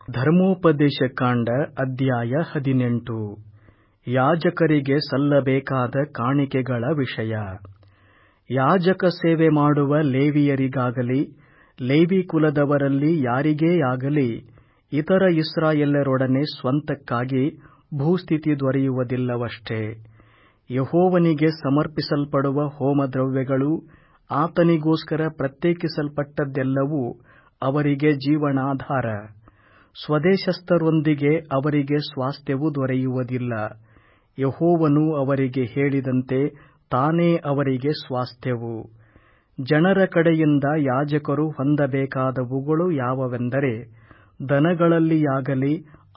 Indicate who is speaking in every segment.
Speaker 1: ಧರ್ಮೋಪದೇಶಕಾಂಡ ಅಧ್ಯಾಯ ಹದಿನೆಂಟು ಯಾಜಕರಿಗೆ ಸಲ್ಲಬೇಕಾದ ಕಾಣಿಕೆಗಳ ವಿಷಯ ಯಾಜಕ ಸೇವೆ ಮಾಡುವ ಲೇವಿಯರಿಗಾಗಲಿ ಲೇವಿ ಕುಲದವರಲ್ಲಿ ಯಾರಿಗೇ ಆಗಲಿ ಇತರ ಇಸ್ರಾಯೇಲ್ಯರೊಡನೆ ಸ್ವಂತಕ್ಕಾಗಿ ಭೂಸ್ಥಿತಿ ದೊರೆಯುವುದಿಲ್ಲವಷ್ಟೇ ಯೆಹೋವನಿಗೆ ಸಮರ್ಪಿಸಲ್ಪಡುವ ಹೋಮದ್ರವ್ಯಗಳೂ ಆತನಿಗೋಸ್ಕರ ಪ್ರತ್ಯೇಕಿಸಲ್ಪಟ್ಟದ್ದೆಲ್ಲವೂ ಅವರಿಗೆ ಜೀವನಾಧಾರ ಸ್ವದೇಶಸ್ಥರೊಂದಿಗೆ ಅವರಿಗೆ ಸ್ವಾಸ್ಥ್ಯವು ದೊರೆಯುವುದಿಲ್ಲ ಯೆಹೋವನು ಅವರಿಗೆ ಹೇಳಿದಂತೆ ತಾನೇ ಅವರಿಗೆ ಸ್ವಾಸ್ಥ್ಯವು ಜನರ ಕಡೆಯಿಂದ ಯಾಜಕರು ಹೊಂದಬೇಕಾದವುಗಳು ಯಾವವೆಂದರೆ ದನಗಳಲ್ಲಿಯಾಗಲಿ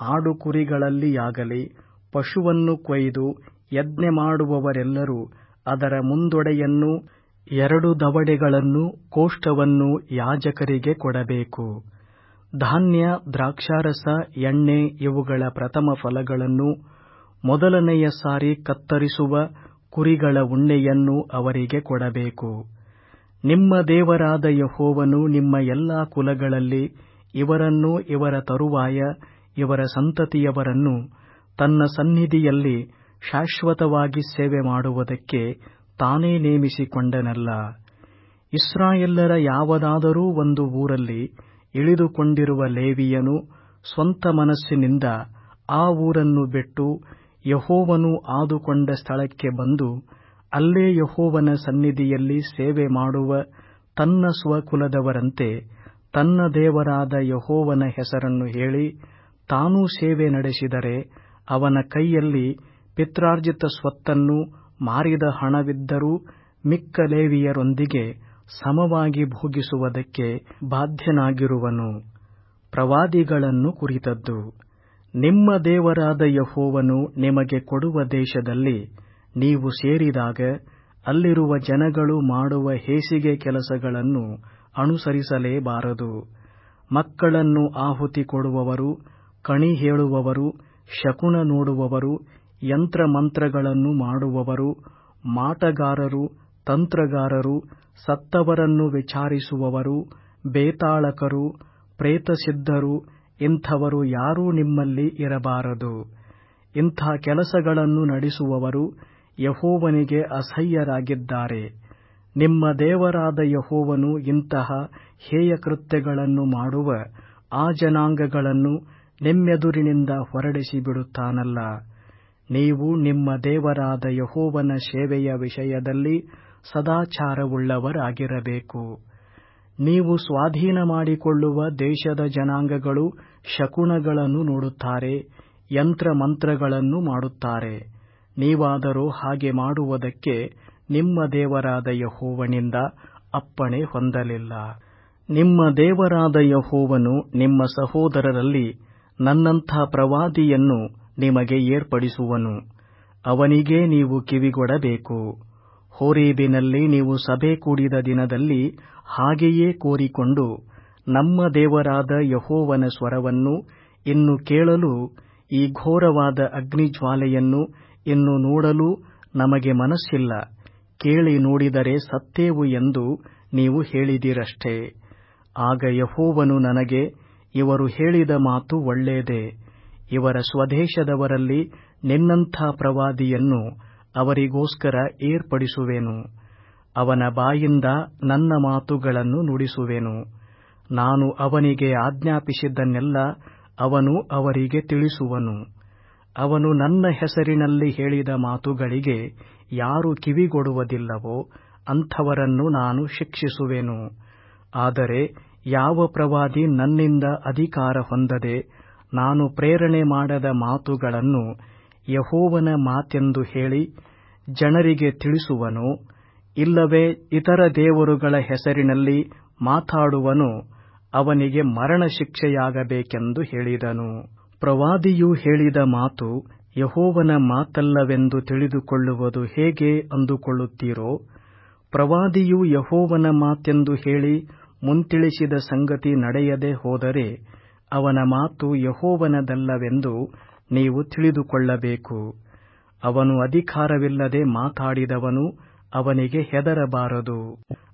Speaker 1: ಆಡುಕುರಿಗಳಲ್ಲಿಯಾಗಲಿ ಪಶುವನ್ನು ಕೊಯ್ದು ಯಜ್ಞ ಮಾಡುವವರೆಲ್ಲರೂ ಅದರ ಮುಂದೊಡೆಯನ್ನೂ ಎರಡು ದವಡೆಗಳನ್ನೂ ಕೋಷ್ಠವನ್ನೂ ಯಾಜಕರಿಗೆ ಕೊಡಬೇಕು ಧಾನ್ಯ ದ್ರಾಕ್ಷಾರಸ ಎಣ್ಣೆ ಇವುಗಳ ಪ್ರಥಮ ಫಲಗಳನ್ನೂ ಮೊದಲನೆಯ ಸಾರಿ ಕತ್ತರಿಸುವ ಕುರಿಗಳ ಉಣ್ಣೆಯನ್ನೂ ಅವರಿಗೆ ಕೊಡಬೇಕು ನಿಮ್ಮ ದೇವರಾದ ಯೆಹೋವನು ನಿಮ್ಮ ಎಲ್ಲಾ ಕುಲಗಳಲ್ಲಿ ಇವರನ್ನೂ ಇವರ ತರುವಾಯ ಇವರ ಸಂತತಿಯವರನ್ನೂ ತನ್ನ ಸನ್ನಿಧಿಯಲ್ಲಿ ಶಾಶ್ವತವಾಗಿ ಸೇವೆ ಮಾಡುವುದಕ್ಕೆ ತಾನೇ ನೇಮಿಸಿಕೊಂಡನಲ್ಲ ಇಸ್ರಾಯೇಲ್ಯರ ಯಾವುದಾದರೂ ಒಂದು ಊರಲ್ಲಿ ಇಳಿದುಕೊಂಡಿರುವ ಲೇವಿಯನು ಸ್ವಂತ ಮನಸ್ಸಿನಿಂದ ಆ ಊರನ್ನು ಬಿಟ್ಟು ಯೆಹೋವನು ಆದುಕೊಂಡ ಸ್ಥಳಕ್ಕೆ ಬಂದು ಅಲ್ಲೇ ಯೆಹೋವನ ಸನ್ನಿಧಿಯಲ್ಲಿ ಸೇವೆ ಮಾಡುವ ತನ್ನ ಸ್ವಕುಲದವರಂತೆ ತನ್ನ ದೇವರಾದ ಯೆಹೋವನ ಹೆಸರನ್ನು ಹೇಳಿ ತಾನೂ ಸೇವೆ ನಡೆಸಿದರೆ ಅವನ ಕೈಯಲ್ಲಿ ಪಿತ್ರಾರ್ಜಿತ ಸ್ವತ್ತನ್ನು ಮಾರಿದ ಹಣವಿದ್ದರೂ ಮಿಕ್ಕ ಲೇವಿಯರೊಂದಿಗೆ ಸಮವಾಗಿ ಭೋಗಿಸುವುದಕ್ಕೆ ಬಾಧ್ಯನಾಗಿರುವನು ಪ್ರವಾದಿಗಳನ್ನು ಕುರಿತದ್ದು ನಿಮ್ಮ ದೇವರಾದ ಯೆಹೋವನು ನಿಮಗೆ ಕೊಡುವ ದೇಶದಲ್ಲಿ ನೀವು ಸೇರಿದಾಗ ಅಲ್ಲಿರುವ ಜನಗಳು ಮಾಡುವ ಹೇಸಿಗೆ ಕೆಲಸಗಳನ್ನು ಅನುಸರಿಸಲೇಬಾರದು ಮಕ್ಕಳನ್ನು ಆಹುತಿ ಕೊಡುವವರು ಕಣಿ ಹೇಳುವವರು ಶಕುನ ನೋಡುವವರು ಯಂತ್ರಮಂತ್ರಗಳನ್ನು ಮಾಡುವವರು ಮಾಟಗಾರರು ತಂತ್ರಗಾರರು ಸತ್ತವರನ್ನು ವಿಚಾರಿಸುವವರು ಬೇತಾಳಕರು ಪ್ರೇತಸಿದ್ಧರು ಇಂಥವರು ಯಾರೂ ನಿಮ್ಮಲ್ಲಿ ಇರಬಾರದು ಇಂಥ ಕೆಲಸಗಳನ್ನು ನಡೆಸುವವರು ಯೆಹೋವನಿಗೆ ಅಸಹ್ಯರಾಗಿದ್ದಾರೆ ನಿಮ್ಮ ದೇವರಾದ ಯೆಹೋವನು ಇಂತಹ ಹೇಯ ಕೃತ್ಯಗಳನ್ನು ಮಾಡುವ ಆ ಜನಾಂಗಗಳನ್ನು ನಿಮ್ಮೆದುರಿನಿಂದ ಹೊರಡಿಸಿ ಬಿಡುತ್ತಾನಲ್ಲ ನೀವು ನಿಮ್ಮ ದೇವರಾದ ಯೆಹೋವನ ಸೇವೆಯ ವಿಷಯದಲ್ಲಿ ಸದಾಚಾರವುಳ್ಳವರಾಗಿರಬೇಕು ನೀವು ಸ್ವಾಧೀನ ಮಾಡಿಕೊಳ್ಳುವ ದೇಶದ ಜನಾಂಗಗಳು ಶಕುನಗಳನ್ನು ನೋಡುತ್ತಾರೆ ಯಂತ್ರಮಂತ್ರಗಳನ್ನು ಮಾಡುತ್ತಾರೆ ನೀವಾದರೋ ಹಾಗೆ ಮಾಡುವುದಕ್ಕೆ ನಿಮ್ಮ ದೇವರಾದ ಯೆಹೋವನಿಂದ ಅಪ್ಪಣೆ ಹೊಂದಲಿಲ್ಲ ನಿಮ್ಮ ದೇವರಾದ ಯೆಹೋವನು ನಿಮ್ಮ ಸಹೋದರರಲ್ಲಿ ನನ್ನಂಥ ಪ್ರವಾದಿಯನ್ನು ನಿಮಗೆ ಏರ್ಪಡಿಸುವನು ಅವನಿಗೇ ನೀವು ಕಿವಿಗೊಡಬೇಕು ಹೋರೇಬಿನಲ್ಲಿ ನೀವು ಸಭೆ ಕೂಡಿದ ದಿನದಲ್ಲಿ ಹಾಗೆಯೇ ಕೋರಿಕೊಂಡು ನಮ್ಮ ದೇವರಾದ ಯೆಹೋವನ ಸ್ವರವನ್ನು ಇನ್ನು ಕೇಳಲು ಈ ಘೋರವಾದ ಅಗ್ನಿಜ್ವಾಲೆಯನ್ನು ಇನ್ನು ನೋಡಲು ನಮಗೆ ಮನಸ್ಸಿಲ್ಲ ಕೇಳಿ ನೋಡಿದರೆ ಸತ್ತೇವು ಎಂದು ನೀವು ಹೇಳಿದಿರಷ್ಟೇ ಆಗ ಯೆಹೋವನು ನನಗೆ ಇವರು ಹೇಳಿದ ಮಾತು ಒಳ್ಳೇದೆ ಇವರ ಸ್ವದೇಶದವರಲ್ಲಿ ನಿನ್ನಂಥ ಪ್ರವಾದಿಯನ್ನು ಅವರಿಗೋಸ್ಕರ ಏರ್ಪಡಿಸುವೆನು ಅವನ ಬಾಯಿಂದ ನನ್ನ ಮಾತುಗಳನ್ನು ನುಡಿಸುವೆನು ನಾನು ಅವನಿಗೆ ಆಜ್ಞಾಪಿಸಿದ್ದನ್ನೆಲ್ಲ ಅವನು ಅವರಿಗೆ ತಿಳಿಸುವನು ಅವನು ನನ್ನ ಹೆಸರಿನಲ್ಲಿ ಹೇಳಿದ ಮಾತುಗಳಿಗೆ ಯಾರು ಕಿವಿಗೊಡುವುದಿಲ್ಲವೋ ಅಂಥವರನ್ನು ನಾನು ಶಿಕ್ಷಿಸುವೆನು ಆದರೆ ಯಾವ ಪ್ರವಾದಿ ನನ್ನಿಂದ ಅಧಿಕಾರ ಹೊಂದದೆ ನಾನು ಪ್ರೇರಣೆ ಮಾಡದ ಮಾತುಗಳನ್ನು ಯೆಹೋವನ ಮಾತೆಂದು ಹೇಳಿ ಜನರಿಗೆ ತಿಳಿಸುವನೋ ಇಲ್ಲವೇ ಇತರ ದೇವರುಗಳ ಹೆಸರಿನಲ್ಲಿ ಮಾತಾಡುವನೋ ಅವನಿಗೆ ಮರಣ ಶಿಕ್ಷೆಯಾಗಬೇಕೆಂದು ಹೇಳಿದನು ಪ್ರವಾದಿಯು ಹೇಳಿದ ಮಾತು ಯೆಹೋವನ ಮಾತಲ್ಲವೆಂದು ತಿಳಿದುಕೊಳ್ಳುವುದು ಹೇಗೆ ಅಂದುಕೊಳ್ಳುತ್ತೀರೋ ಪ್ರವಾದಿಯು ಯೆಹೋವನ ಮಾತೆಂದು ಹೇಳಿ ಮುಂತಿಳಿಸಿದ ಸಂಗತಿ ನಡೆಯದೆ ಹೋದರೆ ಅವನ ಮಾತು ಯೆಹೋವನದಲ್ಲವೆಂದು ನೀವು ತಿಳಿದುಕೊಳ್ಳಬೇಕು ಅವನು ಅಧಿಕಾರವಿಲ್ಲದೆ ಮಾತಾಡಿದವನು ಅವನಿಗೆ ಹೆದರಬಾರದು